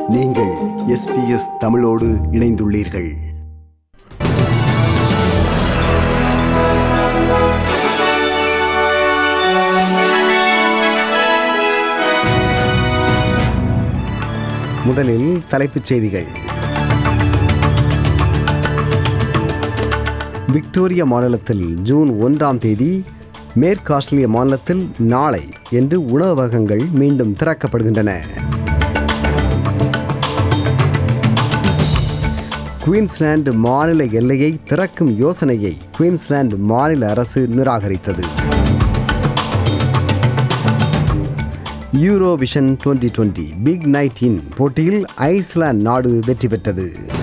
நீங்கள் எஸ்பிஎஸ் தமிழோடு இணைந்துள்ளீர்கள் முதலில் தலைப்புச் செய்திகள் விக்டோரியா மாநிலத்தில் ஜூன் ஒன்றாம் தேதி மேற்கு ஆஸ்திரேலிய மாநிலத்தில் நாளை என்று உணவகங்கள் மீண்டும் திறக்கப்படுகின்றன குயின்ஸ்லாந்து மாநில எல்லையை திறக்கும் யோசனையை குயின்ஸ்லாந்து மாநில அரசு நிராகரித்தது Eurovision 2020 twenty big night in போட்டியில் ஐஸ்லாந்து நாடு வெற்றி பெற்றது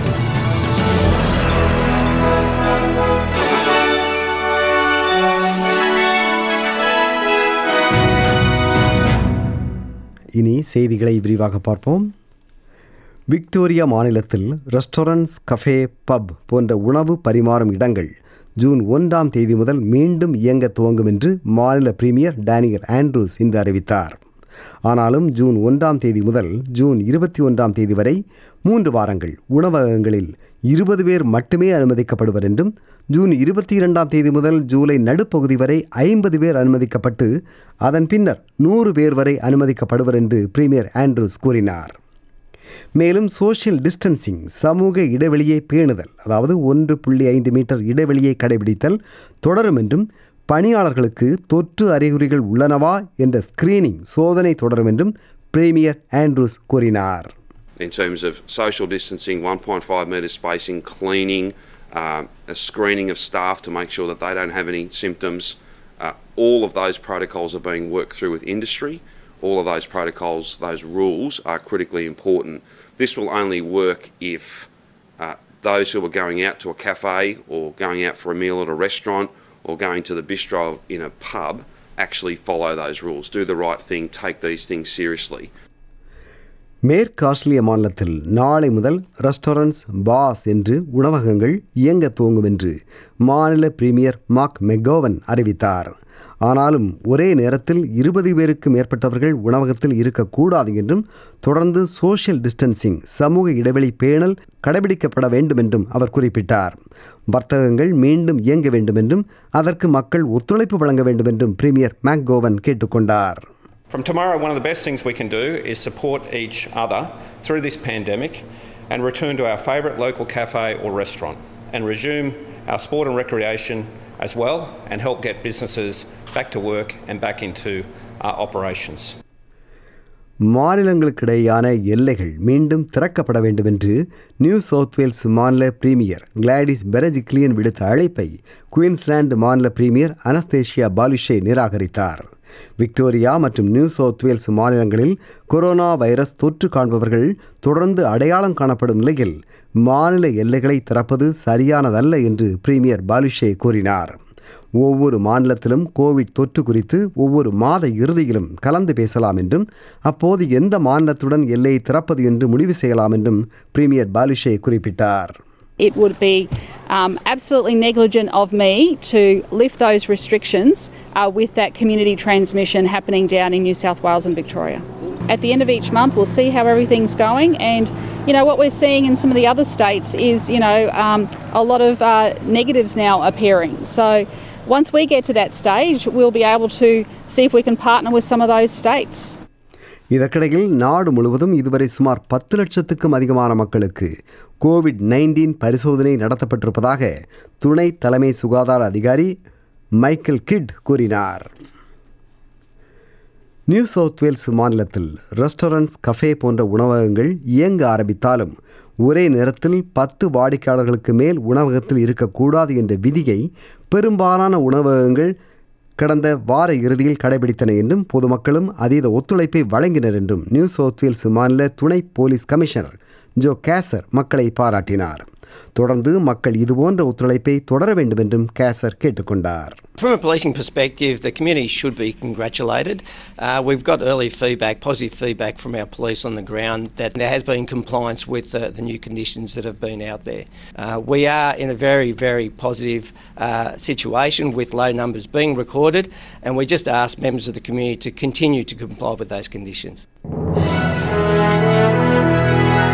இனி செய்திகளை விரிவாக பார்ப்போம் விக்டோரியா மாநிலத்தில் ரெஸ்டாரண்ட்ஸ் கஃபே பப் போன்ற உணவு பரிமாறும் இடங்கள் ஜூன் ஒன்றாம் தேதி முதல் மீண்டும் இயங்க துவங்கும் என்று மாநில பிரீமியர் டேனியல் ஆண்ட்ரூஸ் இன்று அறிவித்தார் ஆனாலும் ஜூன் ஒன்றாம் தேதி முதல் ஜூன் இருபத்தி ஒன்றாம் தேதி வரை மூன்று வாரங்கள் உணவகங்களில் இருபது பேர் மட்டுமே அனுமதிக்கப்படுவர் என்றும் ஜூன் இருபத்தி இரண்டாம் தேதி முதல் ஜூலை நடுப்பகுதி வரை ஐம்பது பேர் அனுமதிக்கப்பட்டு அதன் பின்னர் நூறு பேர் வரை அனுமதிக்கப்படுவர் என்று பிரீமியர் ஆண்ட்ரூஸ் கூறினார் மேலும் சோஷியல் டிஸ்டன்சிங் சமூக இடைவெளியை பேணுதல் அதாவது ஒன்று புள்ளி ஐந்து மீட்டர் இடைவெளியை கடைபிடித்தல் தொடரும் என்றும் பணியாளர்களுக்கு தொற்று அறிகுறிகள் உள்ளனவா என்ற ஸ்கிரீனிங் சோதனை தொடரும் என்றும் பிரீமியர் ஆண்ட்ரூஸ் கூறினார் in terms of social distancing, 1.5 metre spacing, cleaning, um, a screening of staff to make sure that they don't have any symptoms. Uh, all of those protocols are being worked through with industry. All of those protocols, those rules are critically important. This will only work if uh, those who are going out to a cafe or going out for a meal at a restaurant or going to the bistro in a pub actually follow those rules, do the right thing, take these things seriously. மேற்கு ஆஸ்திரேலிய மாநிலத்தில் நாளை முதல் restaurants pass என்று உணவகங்கள் இயங்க துவங்கும் என்று மாநில பிரீமியர் மார்க் மெக்கோவன் அறிவித்தார் ஆனாலும் ஒரே நேரத்தில் இருபது பேருக்கு மேற்பட்டவர்கள் உணவகத்தில் இருக்கக்கூடாது என்றும் தொடர்ந்து சோஷியல் டிஸ்டன்சிங் சமூக இடைவெளி பேணல் கடைபிடிக்கப்பட வேண்டும் என்றும் அவர் குறிப்பிட்டார் வர்த்தகங்கள் மீண்டும் இயங்க வேண்டும் என்றும் அதற்கு மக்கள் ஒத்துழைப்பு வழங்க வேண்டும் என்றும் பிரீமியர் மேக்கோவன் கேட்டுக்கொண்டார் From tomorrow, one of the best things we can do is support each other through this pandemic and return to our favourite local cafe or restaurant and resume our sport and recreation as well and help get businesses back to work and back into uh, operations. மாநிலங்களுக்கிடையேயான எல்லைகள் மீண்டும் திறக்கப்பட வேண்டும் என்று New South Wales மாநில premier Gladys Berejiklian விடுத்த அழைப்பை Queensland மாநில premier anaesthesia பாலுஷே நிராகரித்தார் விக்டோரியா மற்றும் நியூ சவுத் வேல்ஸ் மாநிலங்களில் கொரோனா வைரஸ் தொற்று காண்பவர்கள் தொடர்ந்து அடையாளம் காணப்படும் நிலையில் மாநில எல்லைகளை திறப்பது சரியானதல்ல என்று பிரீமியர் பாலுஷே கூறினார் ஒவ்வொரு மாநிலத்திலும் கோவிட் தொற்று குறித்து ஒவ்வொரு மாத இறுதியிலும் கலந்து பேசலாம் என்றும் அப்போது எந்த மாநிலத்துடன் எல்லையை திறப்பது என்று முடிவு செய்யலாம் என்றும் பிரீமியர் பாலுஷே குறிப்பிட்டார் It would be um, absolutely negligent of me to lift those restrictions uh, with that community transmission happening down in New South Wales and Victoria. At the end of each month, we'll see how everything's going, and you know what we're seeing in some of the other states is you know um, a lot of uh, negatives now appearing. So once we get to that stage, we'll be able to see if we can partner with some of those states. இதற்கிடையில் நாடு முழுவதும் இதுவரை சுமார் பத்து லட்சத்துக்கும் அதிகமான மக்களுக்கு Covid nineteen பரிசோதனை நடத்தப்பட்டிருப்பதாக துணை தலைமை சுகாதார அதிகாரி மைக்கேல் கிட் கூறினார் நியூ சவுத் வேல்ஸ் மாநிலத்தில் ரெஸ்டாரண்ட்ஸ் கஃபே போன்ற உணவகங்கள் இயங்க ஆரம்பித்தாலும் ஒரே நேரத்தில் பத்து வாடிக்கையாளர்களுக்கு மேல் உணவகத்தில் இருக்கக்கூடாது என்ற விதியை பெரும்பாலான உணவகங்கள் கடந்த வார இறுதியில் கடைபிடித்தன என்றும் பொதுமக்களும் அதீத ஒத்துழைப்பை வழங்கினர் என்றும் நியூ சவுத் வேல்ஸ் மாநில துணை போலீஸ் கமிஷனர் ஜோ கேசர் மக்களை பாராட்டினார் தொடர்ந்து மக்கள் இதுபோன்ற ஒத்துழைப்பை தொடர வேண்டும் என்றும் கேசர் கேட்டுக்கொண்டார் From a policing perspective, the community should be congratulated. Uh, we've got early feedback, positive feedback from our police on the ground that there has been compliance with uh, the new conditions that have been out there. Uh, we are in a very, very positive uh, situation with low numbers being recorded, and we just ask members of the community to continue to comply with those conditions.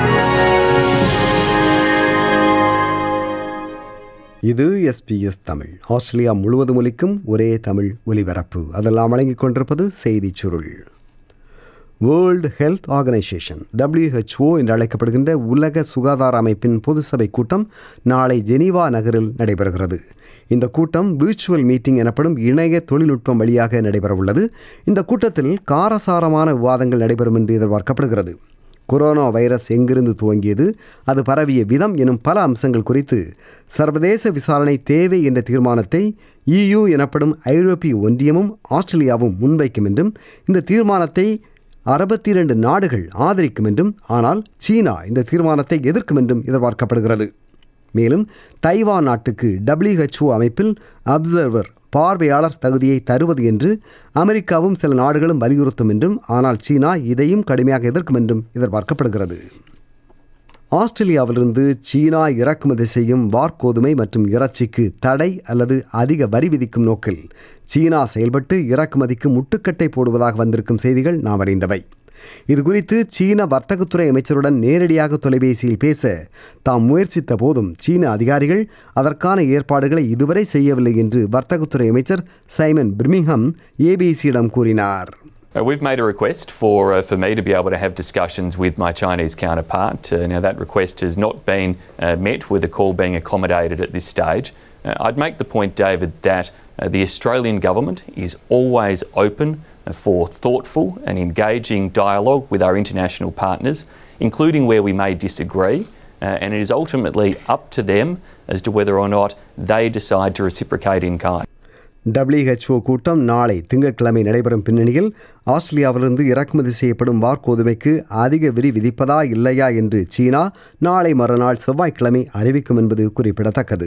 இது SBS Tamil Australia முழுவதும் ஒலிக்கும் ஒரே தமிழ் ஒலிபரப்பு அதெல்லாம் வழங்கிக் கொண்டிருப்பது செய்திச் சுருள் வேர்ல்டு ஹெல்த் ஆர்கனைசேஷன் WHO என்று அழைக்கப்படுகின்ற உலக சுகாதார அமைப்பின் பொதுசபை கூட்டம் நாளை ஜெனீவா நகரில் நடைபெறுகிறது இந்த கூட்டம் விர்ச்சுவல் மீட்டிங் எனப்படும் இணைய தொழில்நுட்பம் வழியாக நடைபெறவுள்ளது இந்த கூட்டத்தில் காரசாரமான விவாதங்கள் நடைபெறும் என்று எதிர்பார்க்கப்படுகிறது கொரோனா வைரஸ் எங்கிருந்து துவங்கியது அது பரவிய விதம் எனும் பல அம்சங்கள் குறித்து சர்வதேச விசாரணை தேவை என்ற தீர்மானத்தை EU எனப்படும் ஐரோப்பிய ஒன்றியமும் ஆஸ்திரேலியாவும் முன்வைக்கும் என்றும் இந்த தீர்மானத்தை அறுபத்தி இரண்டு நாடுகள் ஆதரிக்கும் என்றும் ஆனால் சீனா இந்த தீர்மானத்தை எதிர்க்கும் என்றும் எதிர்பார்க்கப்படுகிறது மேலும் தைவான் நாட்டுக்கு WHO அமைப்பில் அப்சர்வர் பார்வையாளர் தகுதியை தருவது என்று அமெரிக்காவும் சில நாடுகளும் வலியுறுத்தும் என்றும் ஆனால் சீனா இதையும் கடுமையாக எதிர்க்கும் என்றும் எதிர்பார்க்கப்படுகிறது ஆஸ்திரேலியாவிலிருந்து சீனா இறக்குமதி செய்யும் வார்கோதுமை மற்றும் இறைச்சிக்கு தடை அல்லது அதிக வரி விதிக்கும் நோக்கில் சீனா செயல்பட்டு இறக்குமதிக்கு முட்டுக்கட்டை போடுவதாக வந்திருக்கும் செய்திகள் நாம் அறிந்தவை இதுகுறித்து சீன வர்த்தகத்துறை அமைச்சருடன் நேரடியாக தொலைபேசியில் பேச தாம் முயற்சித்த போதும் சீன அதிகாரிகள் அதற்கான ஏற்பாடுகளை இதுவரை செய்யவில்லை என்று வர்த்தகத்துறை அமைச்சர் சைமன் பிர்மிங்ஹம் ஏபிசியிடம் கூறினார் Uh, we've made a request for, uh, for me to be able to have discussions with my Chinese counterpart. Uh, now, that request has not been uh, met with a call being accommodated at this stage. Uh, I'd make the point, David, that uh, the Australian government is always open uh, for thoughtful and engaging dialogue with our international partners, including where we may disagree. Uh, and it is ultimately up to them as to whether or not they decide to reciprocate in kind. WHO கூட்டம் நாளை திங்கட்கிழமை நடைபெறும் பின்னணியில் ஆஸ்திரேலியாவிலிருந்து இறக்குமதி செய்யப்படும் வார்கோதுமைக்கு அதிக வரி விதிப்பதா இல்லையா என்று சீனா நாளை மறுநாள் செவ்வாய்க்கிழமை அறிவிக்கும் என்பது குறிப்பிடத்தக்கது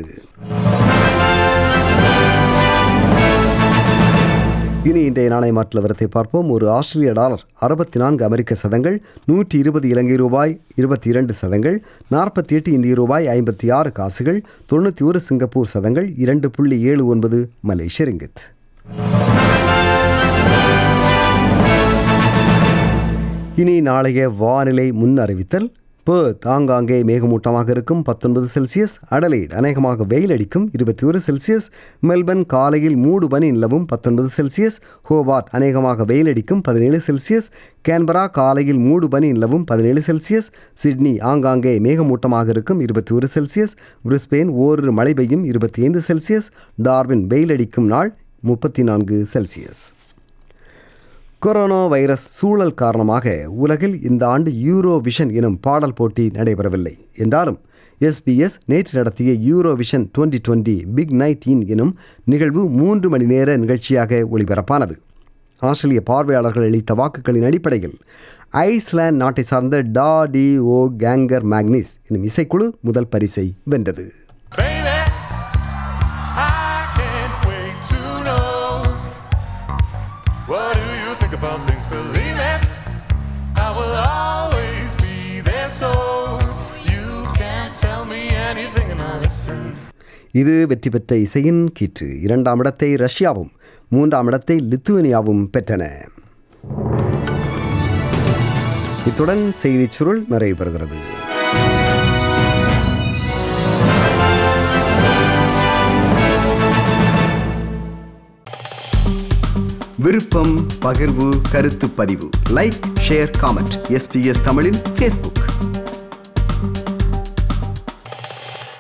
இனி இன்றைய நாணய மாற்று விவரத்தை பார்ப்போம் ஒரு ஆஸ்திரேலிய டாலர் அறுபத்தி நான்கு அமெரிக்க சதங்கள் நூற்றி இருபது இலங்கை ரூபாய் இருபத்தி இரண்டு சதங்கள் நாற்பத்தி எட்டு இந்திய ரூபாய் ஐம்பத்தி ஆறு காசுகள் தொண்ணூற்றி ஒரு சிங்கப்பூர் சதங்கள் இரண்டு புள்ளி ஏழு ஒன்பது மலேசிய ரிங்கித் இனி நாளைய வானிலை முன் அறிவித்தல் பேர்த் ஆங்காங்கே மேகமூட்டமாக இருக்கும் பத்தொன்பது செல்சியஸ் அடலைட் அநேகமாக வெயில் அடிக்கும் இருபத்தி ஒரு செல்சியஸ் மெல்பர்ன் காலையில் மூடு பனி நிலவும் பத்தொன்பது செல்சியஸ் ஹோபார்ட் அநேகமாக வெயில் அடிக்கும் பதினேழு செல்சியஸ் கேன்பரா காலையில் மூடு பனி நிலவும் பதினேழு செல்சியஸ் சிட்னி ஆங்காங்கே மேகமூட்டமாக இருக்கும் இருபத்தி ஒரு செல்சியஸ் பிரிஸ்பெயின் ஓரிரு மழை பெய்யும் இருபத்தி ஐந்து செல்சியஸ் டார்வின் வெயில் அடிக்கும் நாள் முப்பத்தி நான்கு செல்சியஸ் கொரோனா வைரஸ் சூழல் காரணமாக உலகில் இந்த ஆண்டு யூரோ விஷன் எனும் பாடல் போட்டி நடைபெறவில்லை என்றாலும் எஸ்பிஎஸ் நேற்று நடத்திய Eurovision twenty twenty big night in எனும் நிகழ்வு மூன்று மணி நேர நிகழ்ச்சியாக ஒளிபரப்பானது ஆஸ்திரேலிய பார்வையாளர்கள் அளித்த வாக்குகளின் அடிப்படையில் ஐஸ்லாந்து நாட்டை சார்ந்த டா டி ஓ கேங்கர் மேக்னிஸ் எனும் இசைக்குழு முதல் பரிசை வென்றது Baby, I can't wait to know. What do you think about things? Believe it, I will always be there. So you can't tell me anything, and I'll listen. இது வெற்றி பெற்ற இசையின் கீற்று இரண்டாம் இடத்தை ரஷ்யாவும் மூன்றாம் இடத்தை லித்துவேனியாவும் பெற்றன இத்துடன் செய்திச் சுருள் நிறைவு பெறுகிறது விருப்பம் பகிர்வு கருத்து பதிவு லைக் ஷேர் காமெண்ட் எஸ்பிஎஸ் தமிழின் ஃபேஸ்புக்